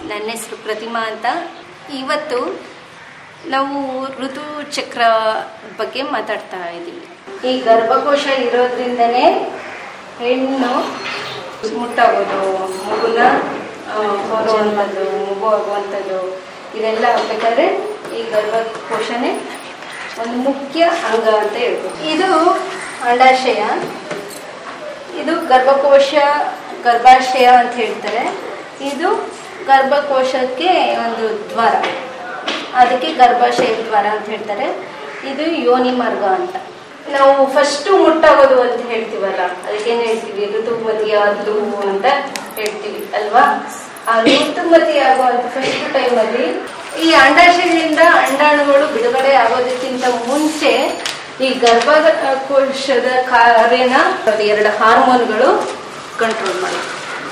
ನನ್ನ ಹೆಸರು ಪ್ರತಿಮಾ ಅಂತ ಇವತ್ತು ನಾವು ಋತುಚಕ್ರ ಬಗ್ಗೆ ಮಾತಾಡ್ತಾ ಇದ್ದೀವಿ ಈ ಗರ್ಭಕೋಶ ಇರೋದ್ರಿಂದನೇ ಹೆಣ್ಣು ಮುಟ್ಟಾಗೋದು ಮಗುನ ಆ, ಹೊರುವಂಥದ್ದು ಮಗು ಆಗುವಂಥದ್ದು ಇದೆಲ್ಲ ಆಗ್ಬೇಕಾದ್ರೆ ಈ ಗರ್ಭಕೋಶನೇ ಒಂದು ಮುಖ್ಯ ಅಂಗ ಅಂತ ಹೇಳ್ಬೋದು ಇದು ಅಂಡಾಶಯ ಇದು ಗರ್ಭಕೋಶ ಗರ್ಭಾಶಯ ಅಂತ ಹೇಳ್ತಾರೆ ಇದು ಗರ್ಭಕೋಶಕ್ಕೆ ಒಂದು ದ್ವಾರ ಅದಕ್ಕೆ ಗರ್ಭಾಶಯ ದ್ವಾರ ಅಂತ ಹೇಳ್ತಾರೆ ಇದು ಯೋನಿ ಮಾರ್ಗ ಅಂತ ನಾವು ಫಸ್ಟ್ ಮುಟ್ಟಾಗೋದು ಅಂತ ಹೇಳ್ತೀವಲ್ಲ ಅದಕ್ಕೇನು ಹೇಳ್ತೀವಿ ಋತುಮತಿ ಆದ್ಲು ಅಂತ ಹೇಳ್ತೀವಿ ಅಲ್ವಾ ಆ ಋತುಮತಿ ಆಗುವಂತ ಫಸ್ಟ್ ಟೈಮಲ್ಲಿ ಈ ಅಂಡಾಶಯದಿಂದ ಅಂಡಾಣುಗಳು ಬಿಡುಗಡೆ ಆಗೋದಕ್ಕಿಂತ ಮುಂಚೆ ಈ ಗರ್ಭಕೋಶದ ಕಾರ್ಯನ ಎರಡು ಹಾರ್ಮೋನ್ಗಳು ಕಂಟ್ರೋಲ್ ಮಾಡುತ್ತೆ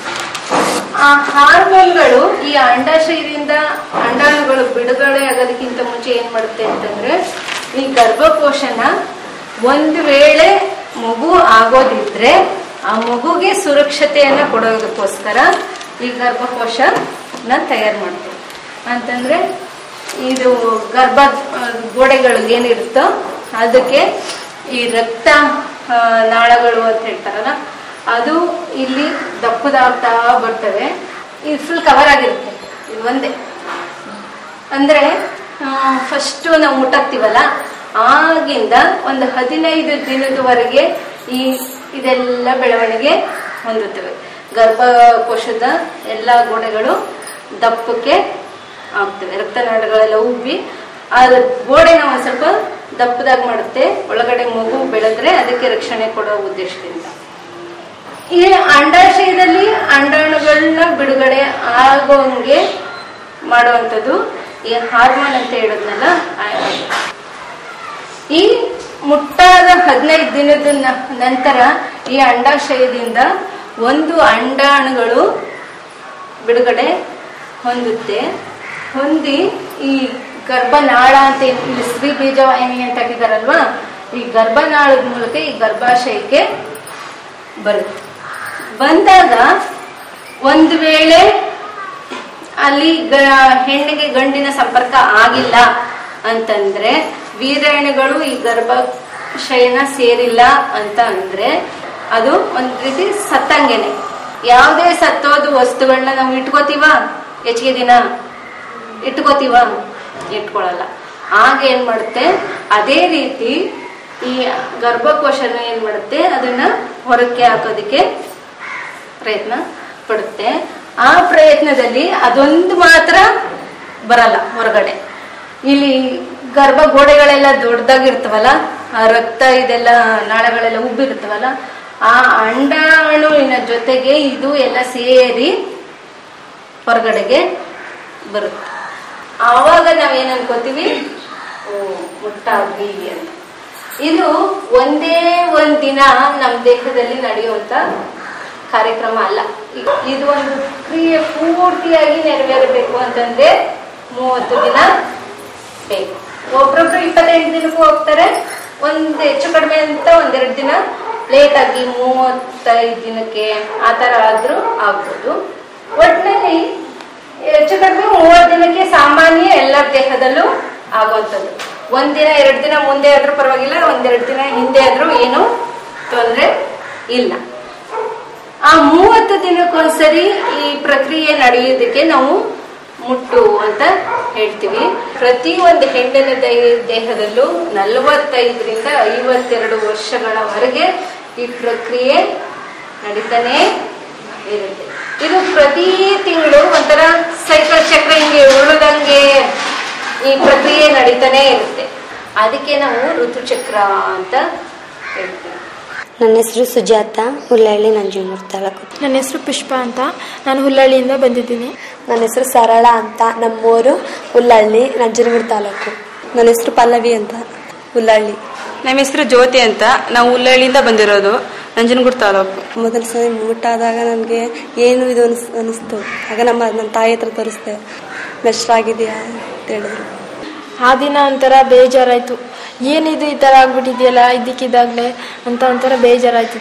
ಆ ಹಾರ್ಮೋನ್ಗಳು ಈ ಅಂಡಾಶಯದಿಂದ ಅಂಡಾಣುಗಳು ಬಿಡುಗಡೆ ಆಗೋದಕ್ಕಿಂತ ಮುಂಚೆ ಏನ್ ಮಾಡುತ್ತೆ ಅಂತಂದ್ರೆ ಈ ಗರ್ಭಕೋಶನ ಒಂದು ವೇಳೆ ಮಗು ಆಗೋದಿದ್ರೆ ಆ ಮಗುಗೆ ಸುರಕ್ಷತೆಯನ್ನ ಕೊಡೋದಕ್ಕೋಸ್ಕರ ಈ ಗರ್ಭಕೋಶನ ತಯಾರು ಮಾಡ್ತೀವಿ ಅಂತಂದ್ರೆ ಇದು ಗರ್ಭ ಆ, ಗೋಡೆಗಳು ಏನಿರುತ್ತೋ ಅದಕ್ಕೆ ಈ ರಕ್ತ ಆ, ನಾಳಗಳು ಅಂತ ಹೇಳ್ತಾರಲ್ಲ ಅದು ಇಲ್ಲಿ ದಪ್ಪದಾಗ್ತಾ ಬರ್ತವೆ ಇದು ಫುಲ್ ಕವರ್ ಆಗಿರುತ್ತೆ ಇದು ಒಂದೇ ಅಂದ್ರೆ ಫಸ್ಟ್ ನಾವು ಮುಟ್ಟಾಕ್ತಿವಲ್ಲ ಆಗಿಂದ ಒಂದು ಹದಿನೈದು ದಿನದವರೆಗೆ ಈ ಇದೆಲ್ಲ ಬೆಳವಣಿಗೆ ಹೊಂದುತ್ತವೆ ಗರ್ಭಕೋಶದ ಎಲ್ಲ ಗೋಡೆಗಳು ದಪ್ಪಕ್ಕೆ ಆಗ್ತವೆ ರಕ್ತನಾಳಗಳೆಲ್ಲ ಉಬ್ಬಿ ಆ ಗೋಡೆನ ಒಂದ್ ಸ್ವಲ್ಪ ದಪ್ಪದಾಗಿ ಮಾಡುತ್ತೆ ಒಳಗಡೆ ಮಗು ಬೆಳೆದ್ರೆ ಅದಕ್ಕೆ ರಕ್ಷಣೆ ಕೊಡೋ ಉದ್ದೇಶದಿಂದ ಈ ಅಂಡಾಶಯದಲ್ಲಿ ಅಂಡಾಣುಗಳನ್ನ ಬಿಡುಗಡೆ ಆಗೋಂಗೆ ಮಾಡುವಂಥದ್ದು ಈ ಹಾರ್ಮೋನ್ ಅಂತ ಹೇಳಿದ್ನಲ್ಲ ಆ- ಈ ಮುಟ್ಟಾದ ಹದಿನೈದು ದಿನದ ನ- ನಂತರ ಈ ಅಂಡಾಶಯದಿಂದ ಒಂದು ಅಂಡಾಣುಗಳು ಬಿಡುಗಡೆ ಹೊಂದುತ್ತೆ ಹೊಂದಿ ಈ ಗರ್ಭನಾಳ ಅಂತ ಏನ್ ಇಲ್ಲಿ ಸ್ತ್ರೀ ಬೀಜವಾಹಿನಿ ಅಂತ ಹಾಕಿದಾರಲ್ವಾ ಈ ಗರ್ಭನಾಳದ ಮೂಲಕ ಈ ಗರ್ಭಾಶಯಕ್ಕೆ ಬರುತ್ತೆ ಬಂದಾಗ ಒಂದು ವೇಳೆ ಅಲ್ಲಿ ಗ- ಹೆಣ್ಣಿಗೆ ಗಂಡಿನ ಸಂಪರ್ಕ ಆಗಿಲ್ಲ ಅಂತಂದ್ರೆ ವೀರ್ಯಾಣುಗಳು ಈ ಗರ್ಭಾಶಯನ ಸೇರಿಲ್ಲ ಅಂತ ಅಂದ್ರೆ ಅದು ಒಂದ್ ರೀತಿ ಸತ್ತಂಗೆನೆ ಯಾವುದೇ ಸತ್ತೋದು ವಸ್ತುಗಳನ್ನ ನಾವು ಇಟ್ಕೋತೀವ ಹೆಚ್ಚಿಗೆ ದಿನ ಇಟ್ಕೋತೀವ ಇಟ್ಕೊಳಲ್ಲ ಆಗ ಏನ್ ಮಾಡುತ್ತೆ ಅದೇ ರೀತಿ ಈ ಗರ್ಭಕೋಶನ ಏನ್ ಮಾಡುತ್ತೆ ಅದನ್ನ ಹೊರಕ್ಕೆ ಹಾಕೋದಕ್ಕೆ ಪ್ರಯತ್ನ ಪಡುತ್ತೆ ಆ ಪ್ರಯತ್ನದಲ್ಲಿ ಅದೊಂದು ಮಾತ್ರ ಬರಲ್ಲ ಹೊರಗಡೆ ಇಲ್ಲಿ ಗರ್ಭ ಗೋಡೆಗಳೆಲ್ಲ ದೊಡ್ಡದಾಗಿರ್ತವಲ್ಲ ಆ ರಕ್ತ ಇದೆಲ್ಲ ನಾಳಗಳೆಲ್ಲ ಉಬ್ಬಿರ್ತವಲ್ಲ ಆ ಅಂಡಾಣುವಿನ ಜೊತೆಗೆ ಇದು ಎಲ್ಲ ಸೇರಿ ಹೊರಗಡೆಗೆ ಬರುತ್ತೆ ಆವಾಗ ನಾವೇನ್ ಅನ್ಕೋತೀವಿ ಓ ಮುಟ್ಟಾದ್ವಿ ಅಂತ ಇದು ಒಂದೇ ಒಂದ್ ದಿನ ನಮ್ಮ ದೇಹದಲ್ಲಿ ನಡೆಯುವಂತ ಕಾರ್ಯಕ್ರಮ ಅಲ್ಲ ಇ- ಇದು ಒಂದು ಕ್ರಿಯೆ ಪೂರ್ತಿಯಾಗಿ ನೆರವೇರಬೇಕು ಅಂತಂದ್ರೆ ಮೂವತ್ತು ದಿನ ಬೇಕು ಒಬ್ರೊಬ್ರು ಇಪ್ಪತ್ತೆಂಟು ದಿನಕ್ಕೂ ಹೋಗ್ತಾರೆ ಒಂದ್ ಹೆಚ್ಚು ಕಡಿಮೆ ಅಂತ ಒಂದೆರಡು ದಿನ ಲೇಟ್ ಆಗಿ ಮೂವತ್ತೈದು ದಿನಕ್ಕೆ ಆ ತರ ಆದ್ರೂ ಆಗ್ಬೋದು ಒಟ್ಟಿನಲ್ಲಿ ಹೆಚ್ಚು ಕಡಿಮೆ ಮೂವತ್ತು ದಿನಕ್ಕೆ ಸಾಮಾನ್ಯ ಎಲ್ಲ ದೇಹದಲ್ಲೂ ಆಗುವಂಥದ್ದು ಒಂದಿನ ಎರಡು ದಿನ ಮುಂದೆ ಆದ್ರೂ ಪರವಾಗಿಲ್ಲ ಒಂದೆರಡು ದಿನ ಹಿಂದೆ ಆದ್ರೂ ಏನು ತೊಂದರೆ ಇಲ್ಲ ಆ ಮೂವತ್ತು ದಿನಕ್ಕೊಂದ್ಸರಿ ಈ ಪ್ರಕ್ರಿಯೆ ನಡೆಯೋದಕ್ಕೆ ನಾವು ಮುಟ್ಟು ಅಂತ ಹೇಳ್ತೀವಿ ಪ್ರತಿ ಒಂದು ಹೆಣ್ಣಿನ ದೇ- ದೇಹದಲ್ಲೂ ನಲವತ್ತೈದರಿಂದ ಐವತ್ತೆರಡು ವರ್ಷಗಳವರೆಗೆ ಈ ಪ್ರಕ್ರಿಯೆ ನಡೀತಾನೆ ಇರುತ್ತೆ ಇದು ಪ್ರತಿ ತಿಂಗಳು ಒಂಥರ ಸೈಕಲ್ ಚಕ್ರ ಹಿಂಗೆ ಉರುಳದಂಗೆ ಈ ಪ್ರಕ್ರಿಯೆ ನಡೀತಾನೆ ಇರುತ್ತೆ ಅದಕ್ಕೆ ನಾವು ಋತುಚಕ್ರ ಅಂತ ಹೇಳ್ತೀವಿ ನನ್ನ ಹೆಸರು ಸುಜಾತ ಹುಲ್ಲಹಳ್ಳಿ ನಂಜನಗೂಡು ತಾಲೂಕು ನನ್ನ ಹೆಸರು ಪುಷ್ಪ ಅಂತ ನಾನು ಹುಲ್ಲಳ್ಳಿಯಿಂದ ಬಂದಿದ್ದೀನಿ ನನ್ನ ಹೆಸರು ಸರಳ ಅಂತ ನಮ್ಮೂರು ಹುಲ್ಲಹಳ್ಳಿ ನಂಜನಗೂಡು ತಾಲೂಕು ನನ್ನ ಹೆಸರು ಪಲ್ಲವಿ ಅಂತ ಹುಲ್ಲಹಳ್ಳಿ ನಮ್ಮ ಹೆಸರು ಜ್ಯೋತಿ ಅಂತ ನಾವು ಹುಲ್ಲಹಳ್ಳಿಯಿಂದ ಬಂದಿರೋದು ನಂಜನಗೂಡು ತಾಲೂಕು ಮೊದಲ ಸಲ ಮುಟ್ಟಾದಾಗ ನನಗೆ ಏನು ಇದು ಅನಿಸ್ ಅನಿಸ್ತು ಆಗ ನಮ್ಮ ನನ್ನ ತಾಯಿ ಹತ್ರ ತೋರಿಸ್ದೆ ಮೆಸ್ಟ್ರಾಗಿದೆಯಾ ಅಂತ ಹೇಳಿದ್ರು ಆ ದಿನ ಒಂಥರ ಬೇಜಾರಾಯ್ತು ಏನಿದು ಈ ಥರ ಆಗ್ಬಿಟ್ಟಿದೆಯಲ್ಲ ಇದಕ್ಕಿದ್ದಾಗಲೇ ಅಂತ ಒಂಥರ ಬೇಜಾರಾಯ್ತಿತ್ತು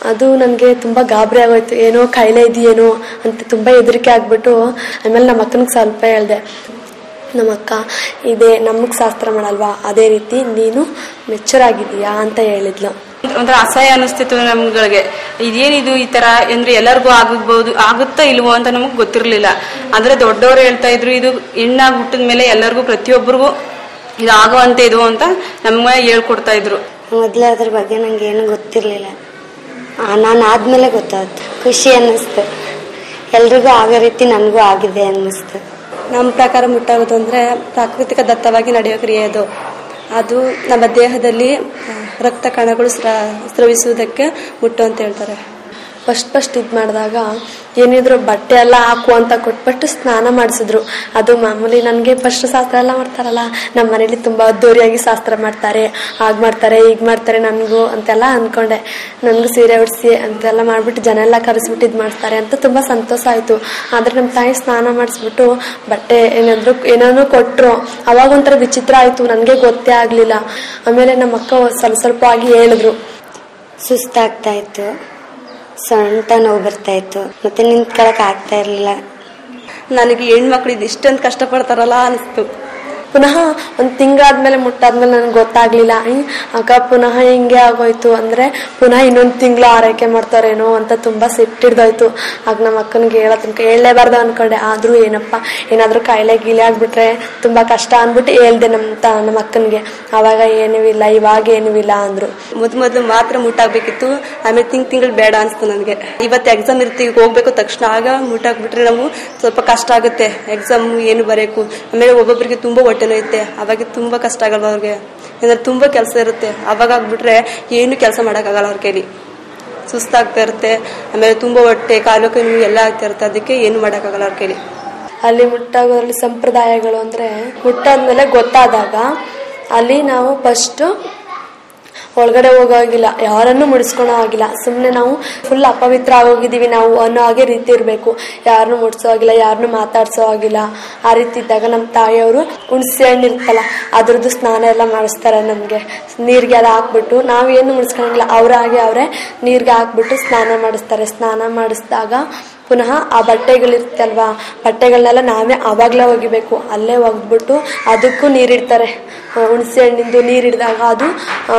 ಅದು ನನಗೆ ತುಂಬ ಗಾಬರಿ ಆಗೋಯ್ತು ಏನೋ ಕಾಯಿಲೆ ಇದೆಯೇನೋ ಅಂತ ತುಂಬ ಹೆದರಿಕೆ ಆಗ್ಬಿಟ್ಟು ಆಮೇಲೆ ನಮ್ಮ ಅಕ್ಕನಿಗೆ ಸ್ವಲ್ಪ ಹೇಳ್ದೆ ನಮ್ಮ ಅಕ್ಕ ಇದೇ ನಮಗೆ ಶಾಸ್ತ್ರ ಮಾಡಲ್ವಾ ಅದೇ ರೀತಿ ನೀನು ಮೆಚ್ಚರಾಗಿದೀಯಾ ಅಂತ ಹೇಳಿದ್ಲು ಒಂಥರ ಅಸಹ್ಯ ಅನಿಸ್ತಿತ್ತು ನಮ್ಗಳಿಗೆ ಇದೇನಿದು ಈ ತರ ಅಂದ್ರೆ ಎಲ್ಲರಿಗೂ ಆಗಬಹುದು ಆಗುತ್ತಾ ಇಲ್ವೋ ಅಂತ ನಮಗ್ ಗೊತ್ತಿರ್ಲಿಲ್ಲ ಆದ್ರೆ ದೊಡ್ಡವರು ಹೇಳ್ತಾ ಇದ್ರು ಇದು ಹೆಣ್ಣಾಗಿ ಹುಟ್ಟಿದ ಮೇಲೆ ಎಲ್ಲರಿಗೂ ಪ್ರತಿಯೊಬ್ಬರಿಗೂ ಇದು ಆಗುವಂತೆ ಇದು ಅಂತ ನಮ್ಗೆ ಹೇಳ್ಕೊಡ್ತಾ ಇದ್ರು ಮೊದಲು ಅದ್ರ ಬಗ್ಗೆ ನಂಗೆ ಏನು ಗೊತ್ತಿರಲಿಲ್ಲ ನಾನು ಆದ್ಮೇಲೆ ಗೊತ್ತಾಯ್ತು ಖುಷಿ ಅನ್ನಿಸ್ತು ಎಲ್ರಿಗೂ ಆಗೋ ರೀತಿ ನನಗೂ ಆಗಿದೆ ಅನ್ನಿಸ್ತು ನಮ್ಮ ಪ್ರಕಾರ ಮುಟ್ಟಾಗೋದು ಅಂದರೆ ಪ್ರಾಕೃತಿಕ ದತ್ತವಾಗಿ ನಡೆಯೋ ಕ್ರಿಯೆ ಅದು ಅದು ನಮ್ಮ ದೇಹದಲ್ಲಿ ಆ, ರಕ್ತ ಕಣಗಳು ಸ್ರ ಸ್ರವಿಸುವುದಕ್ಕೆ ಮುಟ್ಟು ಅಂತ ಹೇಳ್ತಾರೆ ಫಸ್ಟ್ ಫಸ್ಟ್ ಇದು ಮಾಡಿದಾಗ ಏನಿದ್ರು ಬಟ್ಟೆ ಎಲ್ಲ ಹಾಕು ಅಂತ ಕೊಟ್ಬಿಟ್ಟು ಸ್ನಾನ ಮಾಡಿಸಿದ್ರು ಅದು ಮಾಮೂಲಿ ನನಗೆ ಫಸ್ಟ್ ಶಾಸ್ತ್ರ ಎಲ್ಲ ಮಾಡ್ತಾರಲ್ಲ ನಮ್ಮ ಮನೇಲಿ ತುಂಬ ಅದ್ದೂರಿಯಾಗಿ ಶಾಸ್ತ್ರ ಮಾಡ್ತಾರೆ ಹಾಗೆ ಮಾಡ್ತಾರೆ ಈಗ ಮಾಡ್ತಾರೆ ನನಗೂ ಅಂತೆಲ್ಲ ಅಂದ್ಕೊಂಡೆ ನನಗೂ ಸೀರೆ ಉಡಿಸಿ ಅಂತೆಲ್ಲ ಮಾಡ್ಬಿಟ್ಟು ಜನ ಎಲ್ಲ ಕರೆಸ್ಬಿಟ್ಟು ಇದು ಮಾಡ್ತಾರೆ ಅಂತ ತುಂಬ ಸಂತೋಷ ಆಯಿತು ಆದರೆ ನಮ್ಮ ತಾಯಿ ಸ್ನಾನ ಮಾಡಿಸ್ಬಿಟ್ಟು ಬಟ್ಟೆ ಏನಾದ್ರು ಏನಾದ್ರು ಕೊಟ್ಟರು ಅವಾಗ ಒಂಥರ ವಿಚಿತ್ರ ಆಯಿತು ನನಗೆ ಗೊತ್ತೇ ಆಗಲಿಲ್ಲ ಆಮೇಲೆ ನಮ್ಮ ಅಕ್ಕ ಸ್ವಲ್ಪ ಸ್ವಲ್ಪ ಆಗಿ ಹೇಳಿದ್ರು ಸುಸ್ತಾಗ್ತಾ ಇತ್ತು ಸೊಂಟ ನೋವು ಬರ್ತಾ ಇತ್ತು ಮತ್ತೆ ನಿಂತ್ಕೊಳಕ್ ಆಗ್ತಾ ಇರ್ಲಿಲ್ಲ ನನಗೆ ಹೆಣ್ಮಕ್ಳು ಇದು ಇಷ್ಟೊಂದು ಕಷ್ಟಪಡ್ತಾರಲ್ಲ ಅನಿಸ್ತು ಪುನಃ ಒಂದು ತಿಂಗಳಾದ್ಮೇಲೆ ಮುಟ್ಟಾದ್ಮೇಲೆ ನನಗೆ ಗೊತ್ತಾಗ್ಲಿಲ್ಲ ಈ ಅಕ್ಕ ಪುನಃ ಹಿಂಗೆ ಆಗೋಯ್ತು ಅಂದ್ರೆ ಪುನಃ ಇನ್ನೊಂದು ತಿಂಗಳು ಆರೈಕೆ ಮಾಡ್ತಾರೇನೋ ಅಂತ ತುಂಬಾ ಸಿಟ್ಟಿಡ್ದೋಯ್ತು ಆಗ ನಮ್ಮ ಅಕ್ಕನಿಗೆ ಹೇಳೋ ತನಕ ಹೇಳಲೇಬಾರ್ದು ಅನ್ಕೊಂಡೆ ಆದ್ರೂ ಏನಪ್ಪ ಏನಾದ್ರೂ ಕಾಯಿಲೆ ಗೀಲೆ ಆಗ್ಬಿಟ್ರೆ ತುಂಬಾ ಕಷ್ಟ ಅಂದ್ಬಿಟ್ಟು ಹೇಳ್ದೆ ನಮ್ಮ ತ ನಮ್ಮ ಅಕ್ಕನಿಗೆ ಅವಾಗ ಏನೂ ಇಲ್ಲ ಇವಾಗ ಏನೂ ಇಲ್ಲ ಅಂದ್ರು ಮೊದ್ ಮೊದಲು ಮಾತ್ರ ಮುಟ್ಟಾಗ್ಬೇಕಿತ್ತು ಆಮೇಲೆ ತಿಂಗ್ ತಿಂಗಳು ಬೇಡ ಅನ್ಸ್ತು ನನಗೆ ಇವತ್ತು ಎಕ್ಸಾಮ್ ಇರ್ತೀವಿ ಹೋಗ್ಬೇಕು ತಕ್ಷಣ ಆಗ ಮುಟ್ಟಾಕ್ಬಿಟ್ರೆ ನಾವು ಸ್ವಲ್ಪ ಕಷ್ಟ ಆಗುತ್ತೆ ಎಕ್ಸಾಮ್ ಏನು ಬರೆಯಕು ಆಮೇಲೆ ಒಬ್ಬೊಬ್ಬರಿಗೆ ತುಂಬಾ ಹೊಟ್ಟೆ ನೋಯುತ್ತೆ ಅವಾಗ ತುಂಬಾ ಕಷ್ಟ ಆಗಲ್ವ ಅವ್ರಿಗೆ ಏನಾದ್ರು ತುಂಬಾ ಕೆಲಸ ಇರುತ್ತೆ ಅವಾಗ ಆಗ್ಬಿಟ್ರೆ ಏನು ಕೆಲಸ ಮಾಡೋಕ್ಕಾಗಲ್ಲ ಅವ್ರ ಕೈಲಿ ಸುಸ್ತಾಗ್ತಾ ಇರುತ್ತೆ ಆಮೇಲೆ ತುಂಬಾ ಹೊಟ್ಟೆ ಕಾಲು ಕೈ ನೋವು ಎಲ್ಲ ಆಗ್ತಾ ಇರುತ್ತೆ ಅದಕ್ಕೆ ಏನು ಮಾಡೋಕ್ಕಾಗಲ್ಲ ಅವ್ರ ಕೈಲಿ ಅಲ್ಲಿ ಮುಟ್ಟಾಗೋದ್ರಲ್ಲಿ ಸಂಪ್ರದಾಯಗಳು ಅಂದ್ರೆ ಮುಟ್ಟಾದ್ಮೇಲೆ ಗೊತ್ತಾದಾಗ ಅಲ್ಲಿ ನಾವು ಫಸ್ಟ್ ಒಳಗಡೆ ಹೋಗೋಗಿಲ್ಲ ಯಾರನ್ನು ಮುಡಿಸ್ಕೊಳೋ ಆಗಿಲ್ಲ ಸುಮ್ಮನೆ ನಾವು ಫುಲ್ ಅಪವಿತ್ರ ಆಗೋಗಿದ್ದೀವಿ ನಾವು ಅನ್ನೋ ಹಾಗೆ ರೀತಿ ಇರಬೇಕು ಯಾರನ್ನು ಮುಡ್ಸೋ ಆಗಿಲ್ಲ ಯಾರನ್ನು ಮಾತಾಡ್ಸೋ ಆಗಿಲ್ಲ ಆ ರೀತಿ ಇದ್ದಾಗ ನಮ್ಮ ತಾಯಿಯವರು ಹುಣಸೆ ಹಣ್ಣು ಇರುತ್ತಲ್ಲ ಅದ್ರದ್ದು ಸ್ನಾನ ಎಲ್ಲ ಮಾಡಿಸ್ತಾರೆ ನಮಗೆ ನೀರಿಗೆ ಎಲ್ಲ ಹಾಕ್ಬಿಟ್ಟು ನಾವೇನು ಮುಡಿಸ್ಕೊಳಂಗಿಲ್ಲ ಅವರಾಗೆ ಅವರೇ ನೀರಿಗೆ ಹಾಕ್ಬಿಟ್ಟು ಸ್ನಾನ ಮಾಡಿಸ್ತಾರೆ ಸ್ನಾನ ಮಾಡಿಸಿದಾಗ ಪುನಃ ಆ ಬಟ್ಟೆಗಳಿರುತ್ತಲ್ವಾ ಬಟ್ಟೆಗಳನ್ನೆಲ್ಲ ನಾವೇ ಆವಾಗಲೇ ಒಗಿಬೇಕು ಅಲ್ಲೇ ಒಗ್ಬಿಟ್ಟು ಅದಕ್ಕೂ ನೀರಿಡ್ತಾರೆ ಆ, ಹುಣಸೆ ಹಣ್ಣಿಂದು ನೀರಿಡಿದಾಗ ಅದು ಆ,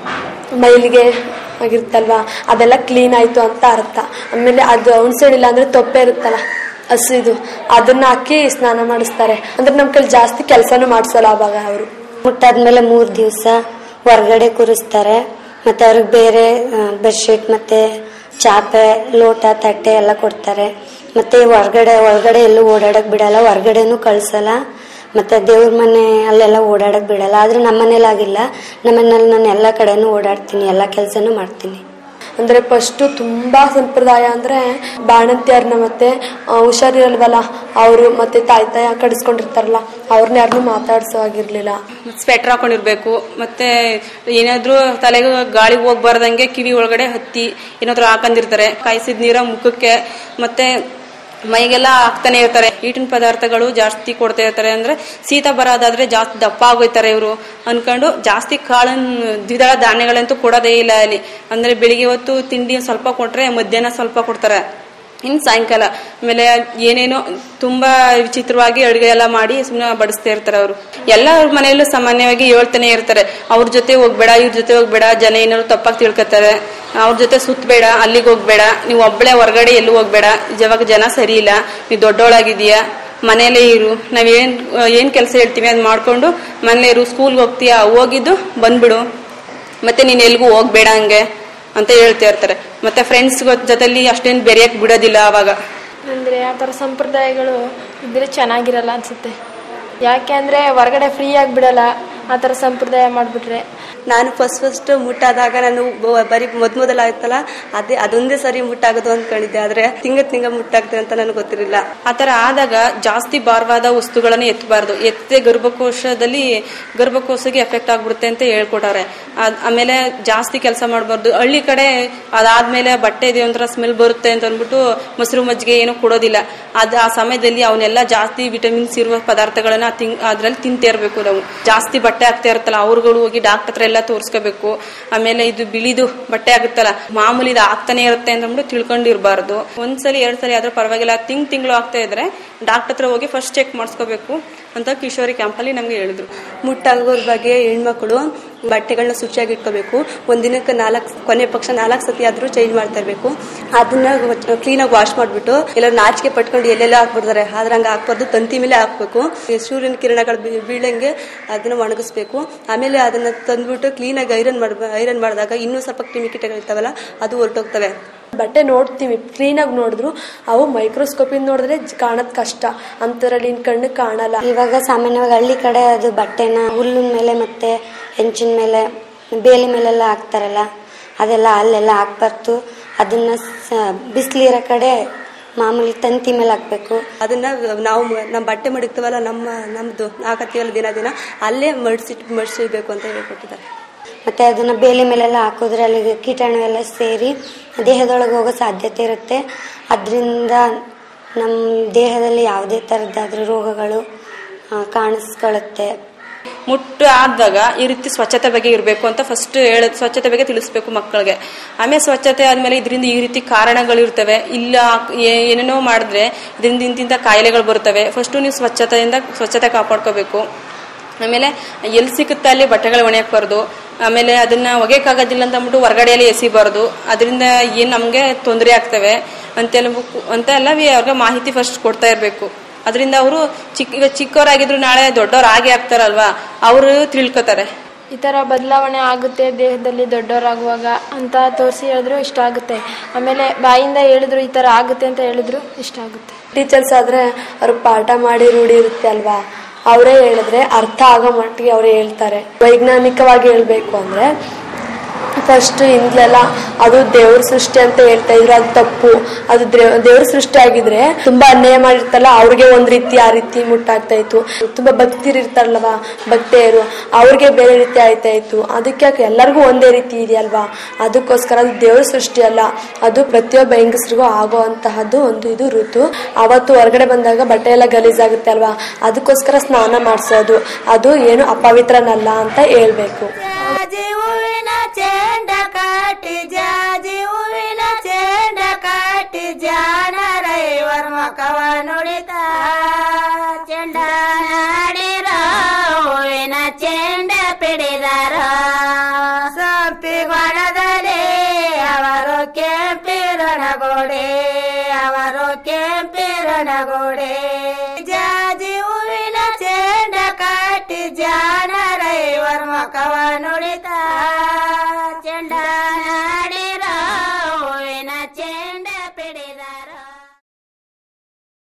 ಮೈಲಿಗೆ ಆಗಿರುತ್ತಲ್ವಾ ಅದೆಲ್ಲ ಕ್ಲೀನ್ ಆಯ್ತು ಅಂತ ಅರ್ಥ ಆಮೇಲೆ ಅದು ಹುಣಸೆ ಹಣ್ಣಿಲ್ಲ ಅಂದ್ರೆ ತೊಪ್ಪೆ ಇರುತ್ತಲ್ಲ ಹಸಿದು ಅದನ್ನ ಹಾಕಿ ಸ್ನಾನ ಮಾಡಿಸ್ತಾರೆ ಅಂದ್ರೆ ನಮ್ ಕೈಲಿ ಜಾಸ್ತಿ ಕೆಲಸನೂ ಮಾಡಿಸಲ್ಲ ಅವಾಗ ಅವರು ಮುಟ್ಟಾದ್ಮೇಲೆ ಮೂರ್ ದಿವಸ ಹೊರಗಡೆ ಕೂರಿಸ್ತಾರೆ ಮತ್ತೆ ಅವ್ರಿಗೆ ಬೇರೆ ಬೆಡ್ಶೀಟ್ ಮತ್ತೆ ಚಾಪೆ ಲೋಟ ತಟ್ಟೆ ಎಲ್ಲ ಕೊಡ್ತಾರೆ ಮತ್ತೆ ಹೊರಗಡೆ ಒಳಗಡೆ ಎಲ್ಲೂ ಓಡಾಡಕ್ ಬಿಡಲ್ಲ ಹೊರಗಡೆನೂ ಕಳ್ಸಲ್ಲ ಮತ್ತೆ ದೇವ್ರ ಮನೆ ಅಲ್ಲೆಲ್ಲ ಓಡಾಡಕ್ ಬಿಡಲ್ಲ ಆದ್ರೆ ನಮ್ಮ ಮನೇಲಿ ಆಗಿಲ್ಲ ನಮ್ಮ ಮನೇಲಿ ನಾನು ಎಲ್ಲ ಕಡೆನೂ ಓಡಾಡ್ತೀನಿ ಎಲ್ಲ ಕೆಲಸನೂ ಮಾಡ್ತೀನಿ ಅಂದ್ರೆ ಫಸ್ಟ್ ತುಂಬಾ ಸಂಪ್ರದಾಯ ಅಂದ್ರೆ ಬಾಣಂತಿಯರ್ನ ಮತ್ತೆ ಆ, ಹುಷಾರಿರಲ್ವಲ್ಲ ಅವರು ಮತ್ತೆ ತಾಯಿ ತಾಯಿ ಕಡಿಸ್ಕೊಂಡಿರ್ತಾರಲ್ಲ ಅವ್ರನ್ನ ಯಾರನ್ನೂ ಮಾತಾಡ್ಸೋ ಆಗಿರ್ಲಿಲ್ಲ ಸ್ವೆಟರ್ ಹಾಕೊಂಡಿರ್ಬೇಕು ಮತ್ತೆ ಏನಾದ್ರೂ ತಲೆಗೆ ಗಾಳಿ ಹೋಗ್ಬಾರ್ದಂಗೆ ಕಿವಿ ಒಳಗಡೆ ಹತ್ತಿ ಏನಾದ್ರೂ ಹಾಕೊಂಡಿರ್ತಾರೆ ಕಾಯಿಸಿದ ನೀರ ಮುಖಕ್ಕೆ ಮತ್ತೆ ಮೈಗೆಲ್ಲ ಹಾಕ್ತಾನೆ ಇರ್ತಾರೆ ಈಟಿನ ಪದಾರ್ಥಗಳು ಜಾಸ್ತಿ ಕೊಡ್ತಾ ಇರ್ತಾರೆ ಅಂದ್ರೆ ಶೀತ ಬರೋದಾದ್ರೆ ಜಾಸ್ತಿ ದಪ್ಪ ಆಗೋಯ್ತಾರೆ ಇವರು ಅನ್ಕೊಂಡು ಜಾಸ್ತಿ ಕಾಳನ್ನ ದ್ವಿದಳ ಧಾನ್ಯಗಳಂತೂ ಕೊಡೋದೇ ಇಲ್ಲ ಅಲ್ಲಿ ಅಂದ್ರೆ ಬೆಳಿಗ್ಗೆ ಹೊತ್ತು ತಿಂಡಿ ಸ್ವಲ್ಪ ಕೊಟ್ರೆ ಮಧ್ಯಾಹ್ನ ಸ್ವಲ್ಪ ಕೊಡ್ತಾರೆ ಇನ್ನು ಸಾಯಂಕಾಲ ಆಮೇಲೆ ಏನೇನೋ ತುಂಬಾ ವಿಚಿತ್ರವಾಗಿ ಅಡುಗೆ ಎಲ್ಲ ಮಾಡಿ ಸುಮ್ಮನೆ ಬಡಿಸ್ತಾ ಇರ್ತಾರೆ ಅವರು ಎಲ್ಲ ಅವ್ರ ಮನೆಯಲ್ಲೂ ಸಾಮಾನ್ಯವಾಗಿ ಹೇಳ್ತಾನೆ ಇರ್ತಾರೆ ಅವ್ರ ಜೊತೆ ಹೋಗ್ಬೇಡ ಇವ್ರ ಜೊತೆ ಹೋಗ್ಬೇಡ ಜನ ಏನಾದ್ರು ತಪ್ಪಾಗಿ ತಿಳ್ಕೊತಾರೆ ಅವ್ರ ಜೊತೆ ಸುತ್ತಬೇಡ ಅಲ್ಲಿಗೆ ಹೋಗ್ಬೇಡ ನೀವು ಒಬ್ಬಳೆ ಹೊರಗಡೆ ಎಲ್ಲೂ ಹೋಗ್ಬೇಡ ಇವಾಗ ಜನ ಸರಿ ಇಲ್ಲ ನೀವು ದೊಡ್ಡವಳಾಗಿದೀಯಾ ಮನೇಲೇ ಇರು ನಾವ್ ಏನ್ ಏನ್ ಕೆಲಸ ಹೇಳ್ತೀವಿ ಅದ್ ಮಾಡ್ಕೊಂಡು ಮನೇಲೇ ಇರು ಸ್ಕೂಲ್ಗೆ ಹೋಗ್ತೀಯಾ ಹೋಗಿದ್ದು ಬಂದ್ಬಿಡು ಮತ್ತೆ ನೀನ್ ಎಲ್ಗೂ ಹೋಗ್ಬೇಡ ಹಂಗೆ ಅಂತ ಹೇಳ್ತಾ ಇರ್ತಾರೆ ಮತ್ತೆ ಫ್ರೆಂಡ್ಸ್ ಜೊತೆಲಿ ಅಷ್ಟೇನು ಬೆರೆಯಕ್ ಬಿಡೋದಿಲ್ಲ ಅವಾಗ ಅಂದರೆ ಆ ಥರ ಸಂಪ್ರದಾಯಗಳು ಇದ್ರೆ ಚೆನ್ನಾಗಿರಲ್ಲ ಅನಿಸುತ್ತೆ ಯಾಕೆ ಅಂದರೆ ಹೊರಗಡೆ ಫ್ರೀ ಆಗಿಬಿಡಲ್ಲ ಆ ಥರ ಸಂಪ್ರದಾಯ ಮಾಡಿಬಿಟ್ರೆ ನಾನು ಫಸ್ಟ್ ಫಸ್ಟ್ ಮುಟ್ಟಾದಾಗ ನಾನು ಬ- ಬರೀ ಮೊದ್ ಮೊದಲ ಆಯ್ತಲ್ಲ ಅದೇ ಅದೊಂದೇ ಸರಿ ಮುಟ್ಟಾಗೋದು ಅಂದ್ಕೊಂಡಿದ್ದೆ ಆದ್ರೆ ತಿಂಗ ತಿಂಗ ಮುಟ್ಟಾಗ್ತದೆ ಅಂತ ನನಗೆ ಗೊತ್ತಿರಲಿಲ್ಲ ಆತರ ಆದಾಗ ಜಾಸ್ತಿ ಭಾರವಾದ ವಸ್ತುಗಳನ್ನ ಎತ್ತಬಾರ್ದು ಎತ್ತೆ ಗರ್ಭಕೋಶದಲ್ಲಿ ಗರ್ಭಕೋಶಕ್ಕೆ ಎಫೆಕ್ಟ್ ಆಗ್ಬಿಡುತ್ತೆ ಅಂತ ಹೇಳ್ಕೊಟ್ಟಾರೆ ಅದ್- ಆಮೇಲೆ ಜಾಸ್ತಿ ಕೆಲಸ ಮಾಡಬಾರ್ದು ಹಳ್ಳಿ ಕಡೆ ಅದಾದ್ಮೇಲೆ ಬಟ್ಟೆ ಇದೆ ಒಂಥರ ಸ್ಮೆಲ್ ಬರುತ್ತೆ ಅಂತ ಅಂದ್ಬಿಟ್ಟು ಮೊಸರು ಮಜ್ಜಿಗೆ ಏನೂ ಕೊಡೋದಿಲ್ಲ ಅದ್ ಆ ಸಮಯದಲ್ಲಿ ಅವನ್ನೆಲ್ಲ ಜಾಸ್ತಿ ವಿಟಮಿನ್ಸ್ ಇರುವ ಪದಾರ್ಥಗಳನ್ನ ತಿನ್ ಅದ್ರಲ್ಲಿ ತಿಂತಾ ಇರ್ಬೇಕು ನಾವು ಜಾಸ್ತಿ ಬಟ್ಟೆ ಬಟ್ಟೆ ಆಗ್ತಾ ಇರುತ್ತಲ್ಲ ಅವ್ರುಗಳು ಹೋಗಿ ಡಾಕ್ಟರ್ ಹತ್ರ ಎಲ್ಲ ತೋರಿಸ್ಕೋಬೇಕು ಆಮೇಲೆ ಇದು ಬಿಳಿದು ಬಟ್ಟೆ ಆಗುತ್ತಲ್ಲ ಮಾಮೂಲಿ ಇದು ಆಗ್ತಾನೆ ಇರುತ್ತೆ ಅಂತ ಅಂದ್ಬಿಟ್ಟು ತಿಳ್ಕೊಂಡಿರ್ಬಾರ್ದು ಒಂದ್ಸಲಿ ಎರಡ್ ಸಲ ಆದ್ರೂ ಪರವಾಗಿಲ್ಲ ತಿಂಗ್ ತಿಂಗಳು ಆಗ್ತಾ ಇದ್ರೆ ಡಾಕ್ಟರ್ ಹತ್ರ ಹೋಗಿ ಫಸ್ಟ್ ಚೆಕ್ ಮಾಡಿಸ್ಕೋಬೇಕು ಅಂತ ಕಿಶೋರಿ ಕ್ಯಾಂಪಲ್ಲಿ ನಮ್ಗೆ ಹೇಳಿದ್ರು ಮುಟ್ಟಾಗೋರ್ ಬಗ್ಗೆ ಹೆಣ್ಮಕ್ಳು ಬಟ್ಟೆಗಳನ್ನ ಶುಚಿಯಾಗಿ ಇಟ್ಕೋಬೇಕು ಒಂದಿನಕ್ಕೆ ನಾಲ್ಕು ಕೊನೆ ಪಕ್ಷ ನಾಲ್ಕು ಸತಿ ಆದ್ರೂ ಚೇಂಜ್ ಮಾಡ್ತಾ ಇರ್ಬೇಕು ಅದನ್ನ ಕ್ಲೀನಾಗಿ ವಾಶ್ ಮಾಡ್ಬಿಟ್ಟು ಎಲ್ಲ ನಾಚಿಕೆ ಪಟ್ಕೊಂಡು ಎಲ್ಲೆಲ್ಲ ಹಾಕ್ಬಿಡ್ತಾರೆ ಆದ್ರೆ ಹಂಗೆ ಹಾಕ್ಬಾರ್ದು ತಂತಿ ಮೇಲೆ ಹಾಕ್ಬೇಕು ಈ ಸೂರ್ಯನ ಕಿರಣಗಳು ಬೀ- ಬೀಳಂಗೆ ಅದನ್ನ ಒಣಗಿಸ್ಬೇಕು ಆಮೇಲೆ ಅದನ್ನ ತಂದ್ಬಿಟ್ಟು ಕ್ಲೀನಾಗಿ ಐರನ್ ಮಾಡ್ ಐರನ್ ಮಾಡಿದಾಗ ಇನ್ನೂ ಸ್ವಲ್ಪ ಕ್ರಿಮಿಕೀಟಗಳಿರ್ತಾವಲ್ಲ ಅದು ಹೊರಟೋಗ್ತವೆ ಬಟ್ಟೆ ನೋಡ್ತೀವಿ ಕ್ಲೀನಾಗಿ ನೋಡಿದ್ರು ಅವು ಮೈಕ್ರೋಸ್ಕೋಪಿಂದ ನೋಡಿದ್ರೆ ಕಾಣೋದ್ ಕಷ್ಟ ಅಂತರಲ್ಲಿ ನಿನ್ ಕಣ್ಣು ಕಾಣಲ್ಲ ಇವಾಗ ಸಾಮಾನ್ಯವಾಗಿ ಹಳ್ಳಿ ಕಡೆ ಅದು ಬಟ್ಟೆನ ಹುಲ್ಲಿನ ಮೇಲೆ ಮತ್ತೆ ಹೆಂಚಿನ ಮೇಲೆ ಬೇಲಿ ಮೇಲೆಲ್ಲ ಹಾಕ್ತಾರಲ್ಲ ಅದೆಲ್ಲ ಅಲ್ಲೆಲ್ಲ ಹಾಕ್ಬಾರ್ದು ಅದನ್ನ ಬಿಸಿಲಿರೋ ಕಡೆ ಮಾಮೂಲಿ ತಂತಿ ಮೇಲೆ ಹಾಕ್ಬೇಕು ಅದನ್ನ ನಾವು ಮ- ನಮ್ಮ ಬಟ್ಟೆ ಮಡಗ್ತೀವಲ್ಲ ನಮ್ಮ ನಮ್ದು ಹಾಕತ್ತೀವಲ್ಲ ದಿನ ದಿನ ಅಲ್ಲೇ ಮಡ್ಸಿ ಮಡ್ಸಿಬೇಕು ಅಂತ ಹೇಳ್ಕೊಟ್ಟಿದ್ದಾರೆ ಮತ್ತೆ ಅದನ್ನ ಬೇಲಿ ಮೇಲೆಲ್ಲ ಹಾಕಿದ್ರೆ ಅಲ್ಲಿ ಕೀಟಾಣು ಎಲ್ಲ ಸೇರಿ ದೇಹದೊಳಗೆ ಹೋಗೋ ಸಾಧ್ಯತೆ ಇರುತ್ತೆ ಅದರಿಂದ ನಮ್ಮ ದೇಹದಲ್ಲಿ ಯಾವುದೇ ಥರದ್ದಾದ್ರೂ ರೋಗಗಳು ಆ, ಕಾಣಿಸ್ಕೊಳ್ಳುತ್ತೆ ಮುಟ್ಟು ಆದಾಗ ಈ ರೀತಿ ಸ್ವಚ್ಛತೆ ಬಗ್ಗೆ ಇರಬೇಕು ಅಂತ ಫಸ್ಟ್ ಹೇಳ ಸ್ವಚ್ಛತೆ ಬಗ್ಗೆ ತಿಳಿಸ್ಬೇಕು ಮಕ್ಕಳಿಗೆ ಆಮೇಲೆ ಸ್ವಚ್ಛತೆ ಆದ್ಮೇಲೆ ಇದರಿಂದ ಈ ರೀತಿ ಕಾರಣಗಳಿರ್ತವೆ ಇಲ್ಲ ಏ- ಏನೇನೋ ಮಾಡಿದ್ರೆ ಇದರಿಂದ ಇಂತಿಂತ ಕಾಯಿಲೆಗಳು ಬರ್ತವೆ ಫಸ್ಟ್ ನೀವು ಸ್ವಚ್ಛತೆಯಿಂದ ಸ್ವಚ್ಛತೆ ಕಾಪಾಡ್ಕೋಬೇಕು ಆಮೇಲೆ ಎಲ್ಲಿ ಸಿಗುತ್ತೆ ಅಲ್ಲಿ ಬಟ್ಟೆಗಳು ಒಣೆಯಕ್ಬಾರ್ದು ಆಮೇಲೆ ಅದನ್ನ ಒಗೆಯಕ್ಕಾಗೋದಿಲ್ಲ ಅಂತ ಅಂದ್ಬಿಟ್ಟು ಹೊರಗಡೆಯಲ್ಲಿ ಎಸಿಬಾರ್ದು ಅದರಿಂದ ಏನ್ ನಮ್ಗೆ ತೊಂದರೆ ಆಗ್ತವೆ ಅಂತೆಲ್ಲ ಅಂತ ಎಲ್ಲ ಅವ್ರಿಗೆ ಮಾಹಿತಿ ಫಸ್ಟ್ ಕೊಡ್ತಾ ಇರಬೇಕು ಅದರಿಂದ ಅವರು ಚಿಕ್ಕ ಈಗ ಚಿಕ್ಕವರಾಗಿದ್ರು ನಾಳೆ ದೊಡ್ಡವ್ರು ಆಗೇ ಆಗ್ತಾರಲ್ವಾ ಅವರು ತಿಳ್ಕೊತಾರೆ ಈ ಥರ ಬದಲಾವಣೆ ಆಗುತ್ತೆ ದೇಹದಲ್ಲಿ ದೊಡ್ಡವರಾಗುವಾಗ ಅಂತ ತೋರಿಸಿ ಹೇಳಿದ್ರು ಇಷ್ಟ ಆಗುತ್ತೆ ಆಮೇಲೆ ಬಾಯಿಂದ ಹೇಳಿದ್ರು ಈ ಥರ ಆಗುತ್ತೆ ಅಂತ ಹೇಳಿದ್ರು ಇಷ್ಟ ಆಗುತ್ತೆ ಟೀಚರ್ಸ್ ಆದ್ರೆ ಅವ್ರ ಪಾಠ ಮಾಡಿ ರೂಢಿ ಇರುತ್ತೆ ಅಲ್ವಾ ಅವರೇ ಹೇಳಿದ್ರೆ ಅರ್ಥ ಆಗೋ ಮಟ್ಟಿಗೆ ಅವರೇ ಹೇಳ್ತಾರೆ ವೈಜ್ಞಾನಿಕವಾಗಿ ಹೇಳ್ಬೇಕು ಅಂದ್ರೆ ಫಸ್ಟ್ ಹಿಂದ್ಲೆಲ್ಲ ಅದು ದೇವ್ರ ಸೃಷ್ಟಿ ಅಂತ ಹೇಳ್ತಾ ಇದ್ರು ಅದು ತಪ್ಪು ಅದು ದೇವ್- ದೇವ್ರ ಸೃಷ್ಟಿ ಆಗಿದ್ರೆ ತುಂಬಾ ಅನ್ಯಾಯ ಮಾಡಿರ್ತಾರಲ್ಲ ಅವ್ರಿಗೆ ಒಂದ್ ರೀತಿ ಆ ರೀತಿ ಮುಟ್ಟಾಗ್ತಾ ಇತ್ತು ತುಂಬಾ ಭಕ್ತಿರು ಇರ್ತಾರಲ್ವಾ ಭಕ್ತೆಯರು ಅವ್ರಿಗೆ ಬೇರೆ ರೀತಿ ಆಯ್ತಾ ಇತ್ತು ಅದಕ್ಕೆ ಯಾಕೆ ಎಲ್ಲರಿಗೂ ಒಂದೇ ರೀತಿ ಇದೆಯಲ್ವಾ ಅದಕ್ಕೋಸ್ಕರ ಅದು ದೇವ್ರ ಸೃಷ್ಟಿ ಅಲ್ಲ ಅದು ಪ್ರತಿಯೊಬ್ಬ ಹೆಂಗಸ್ರಿಗೂ ಆಗೋ ಅಂತಹದ್ದು ಒಂದು ಇದು ಋತು ಅವತ್ತು ಹೊರಗಡೆ ಬಂದಾಗ ಬಟ್ಟೆ ಎಲ್ಲ ಗಲೀಜಾಗುತ್ತೆ ಅಲ್ವಾ ಅದಕ್ಕೋಸ್ಕರ ಸ್ನಾನ ಮಾಡಿಸೋದು ಅದು ಏನು ಅಪವಿತ್ರನಲ್ಲ ಅಂತ ಹೇಳ್ಬೇಕು ಜಾಜಿ ಹೂವಿನ ಚೆಂಡ ಕಾಟಿ ಜಾಜಿ ಹೂವಿನ ಚೆಂಡ ಕಾಟಿ ಜಾನರೈವರ್ ಮಕವ ನುಡಿತ ಚೆಂಡ ನಾಡಿರ ಹೂವಿನ ಚೆಂಡ ಪಿಡಿದಾರ ಸಂಪಿಗೊಣದಲ್ಲಿ ಅವರು ಕೆಂಪಿರಣಗೋಡೆ ಅವರು ಕೆಂಪಿರಣಗೋಡೆ ಜಾಜಿ ಹೂವಿನ ಚೆಂಡ ಕಾಟಿ ಜಾನರೈವರ್ ಮಕವ ನುಡಿತ